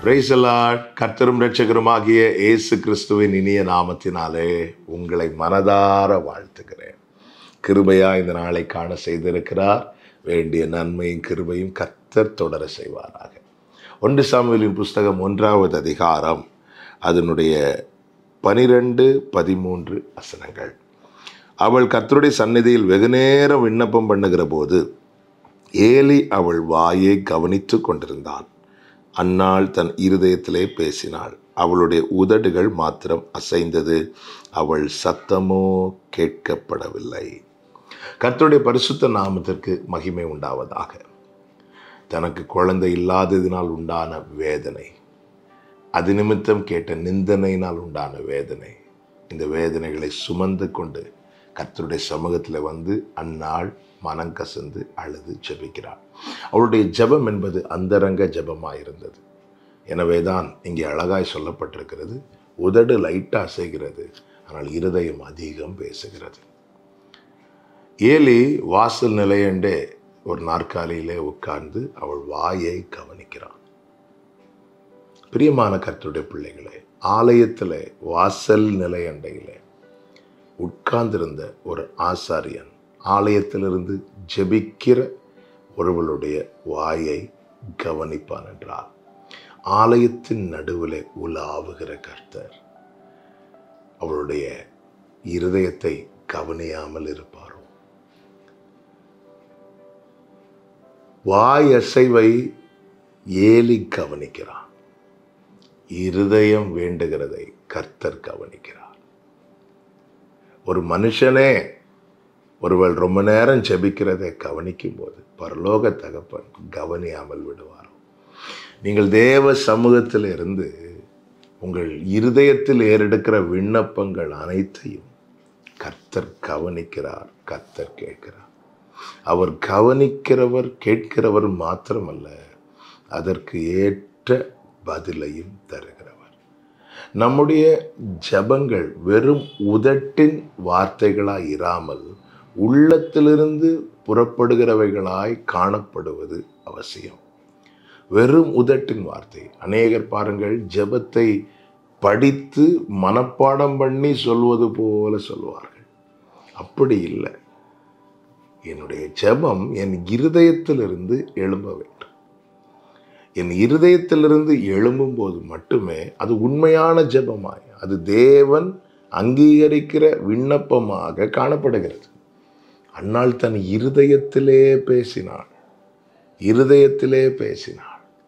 பிரைசலாட் கர்த்தரும் ரட்சகருமாகிய இயேசு கிறிஸ்துவின் இனிய நாமத்தினாலே உங்களை மனதார வாழ்த்துகிறேன் கிருபையா இந்த நாளை காண செய்திருக்கிறார் வேண்டிய நன்மையும் கிருபையும் கர்த்தர் தொடர செய்வாராக ஒன்று சாமுவேலின் புஸ்தகம் ஒன்றாவது அதிகாரம் அதனுடைய பனிரெண்டு பதிமூன்று வசனங்கள் அவள் கர்த்தருடைய சந்நிதியில் வெகுநேரம் விண்ணப்பம் பண்ணுகிற போது ஏலி அவள் வாயை கவனித்து கொண்டிருந்தான் அன்னாள் தன் இருதயத்திலே பேசினாள் அவளுடைய உதடுகள் மாத்திரம் அசைந்தது அவள் சத்தமோ கேட்கப்படவில்லை கர்த்தருடைய பரிசுத்த நாமத்திற்கு மகிமை உண்டாவதாக தனக்கு குழந்தை இல்லாததினால் உண்டான வேதனை அது நிமித்தம் கேட்ட நிந்தனையினால் உண்டான வேதனை இந்த வேதனைகளை சுமந்து கொண்டு கர்த்தருடைய சமூகத்தில் வந்து அந்நாள் மனம் கசந்து அழுது ஜெபிக்கிறாள் அவளுடைய ஜெபம் என்பது அந்தரங்க ஜெபமாக இருந்தது எனவே தான் இங்கே அழகாய் சொல்லப்பட்டிருக்கிறது உதடு லைட்டாக அசைகிறது ஆனால் இருதயம் அதிகம் பேசுகிறது ஏலி வாசல் நிலையண்டே ஒரு நாற்காலியிலே உட்கார்ந்து அவள் வாயை கவனிக்கிறான் பிரியமான கர்த்தருடைய பிள்ளைகளே ஆலயத்தில் வாசல் நிலையண்டையில் உட்கார்ந்திருந்த ஒரு ஆசாரியன் ஆலயத்திலிருந்து ஜெபிக்கிற ஒருவளுடைய வாயை கவனிப்பான் என்றால் ஆலயத்தின் நடுவில் உலாவுகிற கர்த்தர் அவளுடைய இருதயத்தை கவனியாமல் இருப்பாரோ வாய் அசைவை ஏலி கவனிக்கிறான் இருதயம் வேண்டுகிறதை கர்த்தர் கவனிக்கிறார் ஒரு மனுஷனே ஒருவள் ரொம்ப நேரம் ஜெபிக்கிறதை கவனிக்கும் போது பரலோக தகப்பன் கவனியாமல் விடுவாரோ நீங்கள் தேவ சமூகத்தில் இருந்து உங்கள் இருதயத்தில் ஏறெடுக்கிற விண்ணப்பங்கள் அனைத்தையும் கர்த்தர் கவனிக்கிறார் கர்த்தர் கேட்கிறார் அவர் கவனிக்கிறவர் கேட்கிறவர் மாத்திரமல்ல அதற்கு ஏற்ற பதிலையும் தருகிறவர் நம்முடைய ஜபங்கள் வெறும் உதட்டின் வார்த்தைகளாய் இராமல் உள்ளத்திலிருந்து புறப்படுகிறவைகளாய் காணப்படுவது அவசியம் வெறும் உதட்டின் வார்த்தை அநேகர் பாருங்கள் ஜெபத்தை படித்து மனப்பாடம் பண்ணி சொல்வது போல சொல்வார்கள் அப்படி இல்லை என்னுடைய ஜெபம் என் இருதயத்திலிருந்து எழும்ப வேண்டும் என் இருதயத்திலிருந்து எழும்பும் போது மட்டுமே அது உண்மையான ஜெபமாய் அது தேவன் அங்கீகரிக்கிற விண்ணப்பமாக காணப்படுகிறது அன்னாள் தன் இருதயத்திலே பேசினாள் இருதயத்திலே பேசினாள்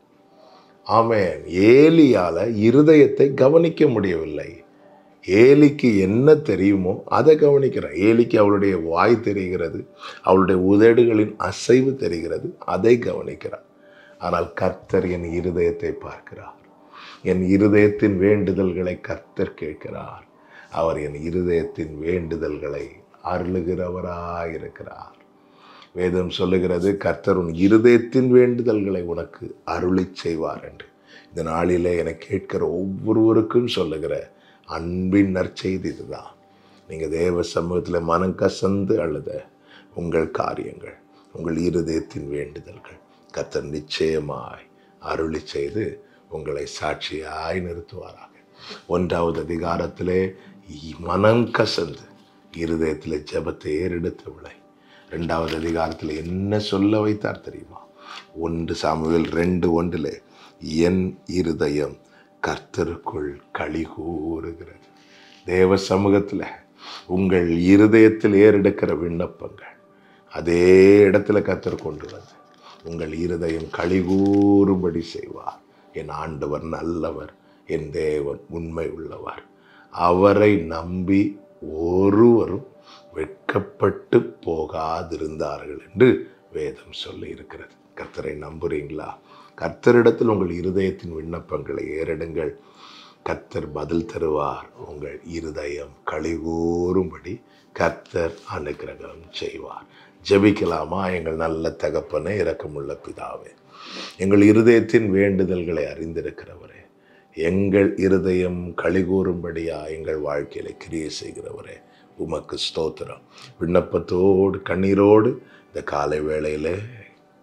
ஆமேன் ஏலியால இருதயத்தை கவனிக்க முடியவில்லை ஏலிக்கு என்ன தெரியுமோ அதை கவனிக்கிறான் ஏலிக்கு அவளுடைய வாய் தெரிகிறது அவளுடைய உதடுகளின் அசைவு தெரிகிறது அதை கவனிக்கிறார் ஆனால் கர்த்தர் என் இருதயத்தை பார்க்கிறார் என் இருதயத்தின் வேண்டுதல்களை கர்த்தர் கேட்கிறார் அவர் என் இருதயத்தின் வேண்டுதல்களை அருளுகிறவராயிருக்கிறார் வேதம் சொல்லுகிறது கர்த்தர் உன் இருதயத்தின் வேண்டுதல்களை உனக்கு அருளி செய்வார் என்று இந்த நாளிலே என கேட்கிற ஒவ்வொருவருக்கும் சொல்லுகிற அன்பின் நற்செய்தி இதுதான் நீங்கள் தேவ சமூகத்தில் மனம் கசந்து அழுத உங்கள் காரியங்கள் உங்கள் இருதயத்தின் வேண்டுதல்கள் கர்த்தர் நிச்சயமாய் அருளி செய்து உங்களை சாட்சியாய் நிறுத்துவாராக ஒன்றாவது அதிகாரத்திலே மனம் கசந்து இருதயத்தில் ஜபத்தை ஏறெடுத்தவளை ரெண்டாவது அதிகாரத்தில் என்ன சொல்ல வைத்தார் தெரியுமா ஒன்று சாமுவேல் ரெண்டு ஒன்றில் என் இருதயம் கர்த்தருக்குள் களி கூறுகிறது தேவ சமூகத்தில் உங்கள் இருதயத்தில் ஏறெடுக்கிற விண்ணப்பங்கள் அதே இடத்துல கர்த்தர் கொண்டு வந்து உங்கள் இருதயம் களி கூறும்படி செய்வார் என் ஆண்டவர் நல்லவர் என் தேவன் உண்மை உள்ளவர் அவரை நம்பி ஒருவரும் வெட்கப்பட்டு போகாதிருந்தார்கள் என்று வேதம் சொல்லி இருக்கிறது கர்த்தரை நம்புறீங்களா கர்த்தரிடத்தில் உங்கள் இருதயத்தின் விண்ணப்பங்களை ஏறிடுங்கள் கர்த்தர் பதில் தருவார் உங்கள் இருதயம் கழிகூறும்படி கர்த்தர் அனுக்கிரகம் செய்வார் ஜெபிக்கலாமா எங்கள் நல்ல தகப்பனே இரக்கமுள்ள பிதாவே எங்கள் இருதயத்தின் வேண்டுதல்களை அறிந்திருக்கிறவரே எங்கள் இருதயம் கழிகூறும்படியா எங்கள் வாழ்க்கையில கிரியை செய்கிறவரே உமக்கு ஸ்தோத்திரம் விண்ணப்பத்தோடு கண்ணீரோடு இந்த காலை வேளையில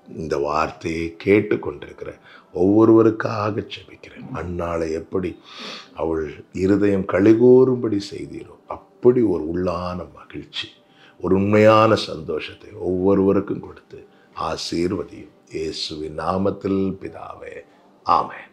இந்த வார்த்தையை கேட்டு கொண்டிருக்கிற ஒவ்வொருவருக்காக செபிக்கிறேன் அன்னாளை எப்படி அவள் இருதயம் கழிகூறும்படி செய்தீரோ அப்படி ஒரு உள்ளான மகிழ்ச்சி ஒரு உண்மையான சந்தோஷத்தை ஒவ்வொருவருக்கும் கொடுத்து ஆசீர்வதியும் இயேசுவின் நாமத்தில் பிதாவே ஆமென்